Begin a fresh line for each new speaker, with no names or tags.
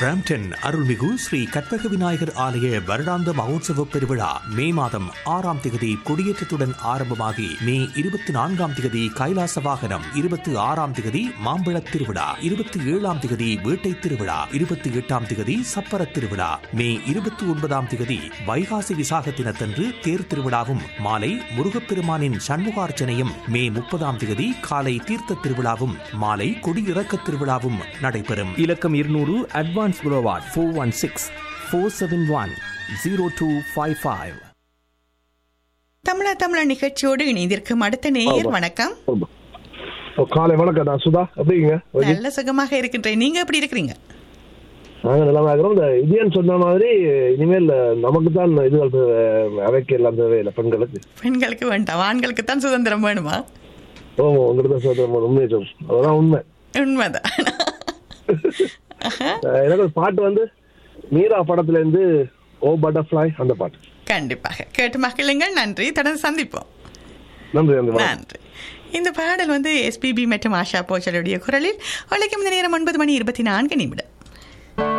Brampton அருள்மிகு ஸ்ரீ கற்பக விநாயகர் ஆலய வருடாந்த மகோத்சவ பெருவிழா மே மாதம் ஆறாம் திகதி கொடியேற்றத்துடன் ஆரம்பமாகி மே இருபத்தி நான்காம் திகதி கைலாச வாகனம் இருபத்தி ஆறாம் திகதி மாம்பழத் திருவிழா இருபத்தி ஏழாம் திகதி வேட்டை திருவிழா இருபத்தி எட்டாம் திகதி சப்பர திருவிழா மே இருபத்தி ஒன்பதாம் திகதி வைகாசி விசாக தினத்தன்று தேர் திருவிழாவும் மாலை முருகப்பெருமானின் சண்முகார்ச்சனையும் மே முப்பதாம் திகதி காலை தீர்த்த திருவிழாவும் மாலை கொடியிறக்க திருவிழாவும் நடைபெறும் இலக்கம் இருநூறு அட்வான்ஸ் புரோவாட் four one six four seven one zero two five five
தமிழா தமிழா நிகழ்ச்சியோடு இணைந்திருக்கும் அடுத்த நேயர் வணக்கம்
ஆமா. ஓ, காலை வணக்கம் நான் சுதா எப்படிங்க ஓகே.
நல்ல சுகமாக இருக்கின்றேன் நீங்க எப்படி இருக்கிறீங்க
நாங்க நல்லா இருக்கிறோம் இந்த இந்தியன் சொன்ன மாதிரி இனிமேல் நமக்கு தான் இதுகள் தேவை, அவைக்கு எல்லாம் தேவையில்லை பெண்களுக்கு
பெண்களுக்கு வேண்டாம் ஆண்களுக்கு தான் சுதந்திரம் வேணுமா
ஓ உங்களுக்கு தான் சொல்ற உண்மையை சொல்லும் அதெல்லாம் உண்மை
உண்மைதான்
அஹ் எனக்கு ஒரு பாட்டு வந்து மீரா படத்துல இருந்து ஓ பட்டர்ஃப்ளை அந்த பாட்டு
கண்டிப்பாக கேட்டு மகிழுங்கள் நன்றி தொடர்ந்து சந்திப்போம்
நன்றி நன்றி வணக்கம்.
நன்றி இந்த பாடல் வந்து எஸ்பிபி மற்றும் ஆஷா போச்சலுடைய குரலில் உழைக்கும் இந்த நேரம் ஒன்பது மணி இருபத்தி நான்கு நிமிடம்